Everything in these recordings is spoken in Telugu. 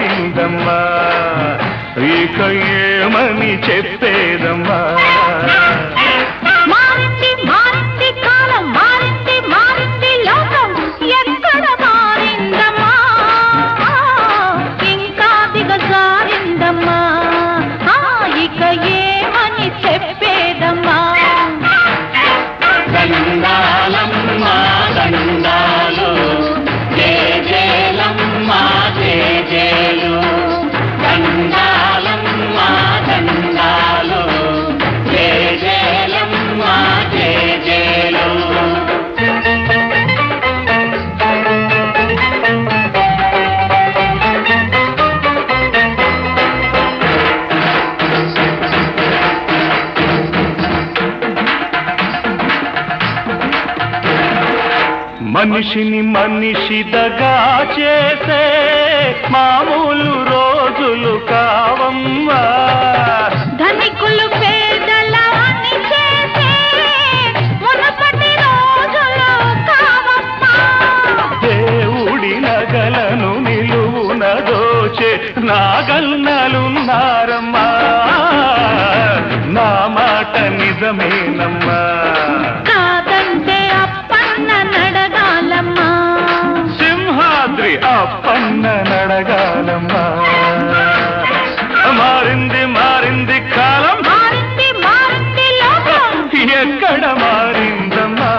మారిందమ్మా ఇక ఏమని చెప్పేదమ్మా మారింది మారింది కాలం మారింది మారింది లోకం ఎక్కడ మారిందమ్మా ఇంకా దిగజారిందమ్మా ఆ, ఇక ఏమని చెప్పేదమ్మా దండాలమ్మా దండాలు జేజేలమ్మా జేజేలు దండాలమ్మా దండాలు జేజేలమ్మా జేజేలు మనిషిని మనిషి దగా చేసే మామూలు రోజులు కావమ్మా ధనికులు పేదల అని చేసే మునపటి రోజులు కావమ్మా దేవుడి నగలను నిలువున దోచే నాగల్నలున్నారమ్మా నా మాట నిజమేనమ్మా కాదంటే అప్పన్న నడగాలమ్మా సింహాద్రి అప్పన్న నడగాలమ్మా మారింది మారింది కాలం మారింది మారింది లోకం ఎక్కడ మారిందమ్మా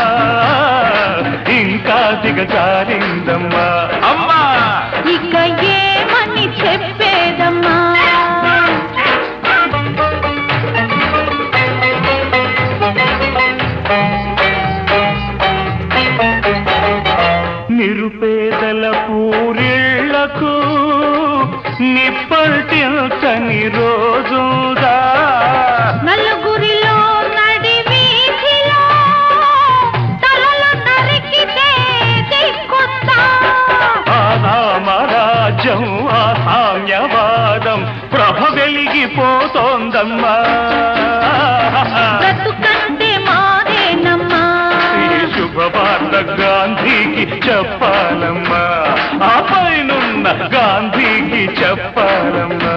ఇంకా దిగజారిందమ్మా అమ్మా ఇక ఏమని చెప్పేదమ్మా నిరుపేదల పూరిళ్లకు నిప్పటిల్చని రోజుదా నలుగురిలో నడి వీధిలో తలలు నరికితే దిక్కుందా ఆనామరాజ్యం ఆ సామ్యవాదం ప్రభ వెలిగిపోతోందమ్మా బ్రతుకంటే మాదేనమ్మా ఈ శుభవార్త గాంధీకి చెప్పాలమ్మా ఆ పైనున్న గాంధీకి చెప్పాలమ్మా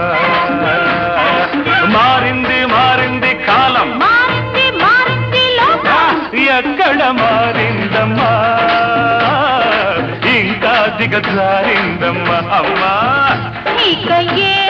మారింది మారింది కాలం మారింది మారింది లోకం ఎక్కడ మారిందమ్మా ఇంకా దిగజారిందమ్మా అమ్మా ఇక ఏ